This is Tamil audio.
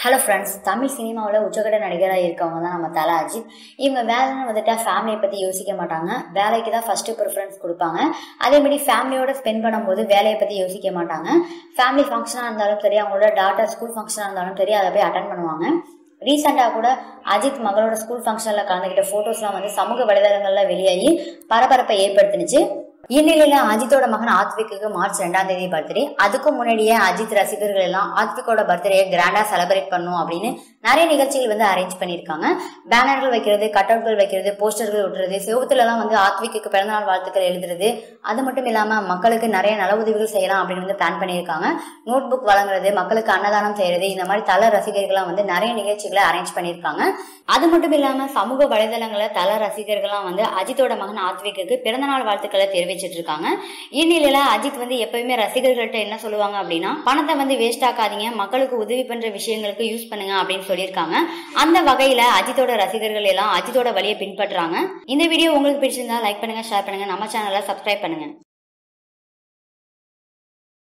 ஹலோ ஃப்ரெண்ட்ஸ் தமிழ் சினிமாவில் உச்சக்கட்ட நடிகராக இருக்கவங்க தான் நம்ம தல அஜித் இவங்க வேலைன்னு வந்துட்டா ஃபேமிலியை பற்றி யோசிக்க மாட்டாங்க வேலைக்கு தான் ஃபஸ்ட்டு ப்ரிஃபரன்ஸ் கொடுப்பாங்க அதேமாதிரி ஃபேமிலியோட ஸ்பெண்ட் பண்ணும்போது வேலையை பற்றி யோசிக்க மாட்டாங்க ஃபேமிலி ஃபங்க்ஷனாக இருந்தாலும் சரி அவங்களோட டாட்டர் ஸ்கூல் ஃபங்க்ஷனாக இருந்தாலும் சரி அதை போய் அட்டன் பண்ணுவாங்க ரீசெண்டாக கூட அஜித் மகளோட ஸ்கூல் ஃபங்க்ஷனில் கலந்துக்கிட்ட ஃபோட்டோஸ்லாம் வந்து சமூக வலைதளங்களில் வெளியாகி பரபரப்பை ஏற்படுத்தினுச்சு இந்நிலையில அஜித்தோட மகன் ஆத்விக்கு மார்ச் ரெண்டாம் தேதி பர்த்டே அதுக்கு முன்னாடியே அஜித் ரசிகர்கள் எல்லாம் ஆத்விக்கோட பர்த்டே கிராண்டா செலிப்ரேட் பண்ணும் அப்படின்னு நிறைய நிகழ்ச்சிகள் வந்து அரேஞ்ச் பண்ணியிருக்காங்க பேனர்கள் வைக்கிறது கட் அவுட்கள் வைக்கிறது போஸ்டர்கள் ஒட்டுறது செவத்துல எல்லாம் வந்து ஆத்விக்கு பிறந்தநாள் வாழ்த்துக்கள் எழுதுறது அது மட்டும் இல்லாம மக்களுக்கு நிறைய நல உதவிகள் செய்யலாம் அப்படின்னு வந்து பிளான் பண்ணியிருக்காங்க நோட் புக் வழங்குறது மக்களுக்கு அன்னதானம் செய்யறது இந்த மாதிரி தல ரசிகர்கள்லாம் வந்து நிறைய நிகழ்ச்சிகளை அரேஞ்ச் பண்ணியிருக்காங்க அது மட்டும் இல்லாம சமூக வலைதளங்கள தல ரசிகர்கள்லாம் வந்து அஜித்தோட மகன் ஆத்விக்கு பிறந்தநாள் வாழ்த்துக்களை தெரிவிச்சிட்டு இருக்காங்க இந்நிலையில அஜித் வந்து எப்பயுமே ரசிகர்கள்ட்ட என்ன சொல்லுவாங்க அப்படின்னா பணத்தை வந்து வேஸ்ட் ஆக்காதீங்க மக்களுக்கு உதவி பண்ற விஷயங்களுக்கு யூஸ் பண்ணுங்க அப்படின்னு சொல்லியிருக்காங்க அந்த வகையில அஜித்தோட ரசிகர்கள் எல்லாம் அஜித்தோட வழியை பின்பற்றுறாங்க இந்த வீடியோ உங்களுக்கு பிடிச்சிருந்தா லைக் பண்ணுங்க ஷேர் பண்ணுங்க நம்ம சேனலை சப்ஸ்கிரைப் பண்ணுங்க